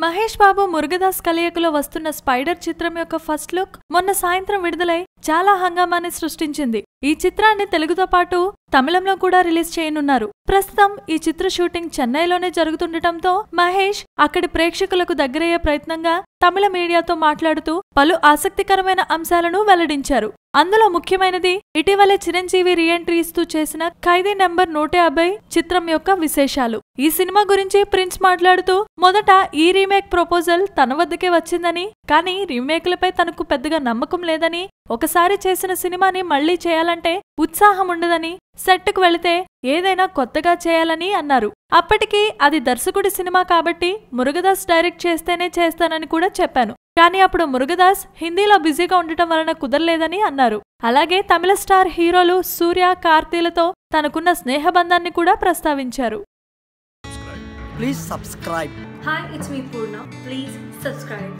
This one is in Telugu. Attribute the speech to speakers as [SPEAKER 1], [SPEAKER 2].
[SPEAKER 1] మహేష్ బాబు మురుగదాస్ కలయికలో వస్తున్న స్పైడర్ చిత్రం యొక్క ఫస్ట్ లుక్ మొన్న సాయంత్రం విడుదలై చాలా హంగామాన్ని సృష్టించింది ఈ చిత్రాన్ని తెలుగుతో పాటు తమిళంలో కూడా రిలీజ్ చేయనున్నారు ప్రస్తుతం ఈ చిత్ర షూటింగ్ చెన్నైలోనే జరుగుతుండటంతో మహేష్ అక్కడి ప్రేక్షకులకు దగ్గరయ్యే ప్రయత్నంగా తమిళ మీడియాతో మాట్లాడుతూ పలు ఆసక్తికరమైన అంశాలను వెల్లడించారు అందులో ముఖ్యమైనది ఇటీవలే చిరంజీవి రీఎంట్రీ ఇస్తూ చేసిన ఖైదీ నెంబర్ నూట యాభై చిత్రం యొక్క విశేషాలు ఈ సినిమా గురించి ప్రిన్స్ మాట్లాడుతూ మొదట ఈ రీమేక్ ప్రపోజల్ తన వద్దకే వచ్చిందని కానీ రీమేక్లపై తనకు పెద్దగా నమ్మకం లేదని ఒకసారి చేసిన సినిమాని మళ్లీ చేయాలంటే ఉత్సాహం ఉండదని సెట్కు వెళితే ఏదైనా కొత్తగా చేయాలని అన్నారు అప్పటికి అది దర్శకుడి సినిమా కాబట్టి మురుగదాస్ డైరెక్ట్ చేస్తేనే చేస్తానని కూడా చెప్పాను కానీ అప్పుడు మురుగదాస్ హిందీలో బిజీగా ఉండటం వలన కుదరలేదని అన్నారు అలాగే తమిళ స్టార్ హీరోలు సూర్య కార్తీలతో తనకున్న స్నేహబంధాన్ని కూడా ప్రస్తావించారు
[SPEAKER 2] Please subscribe.
[SPEAKER 3] Hi, it's me Purna. Please subscribe.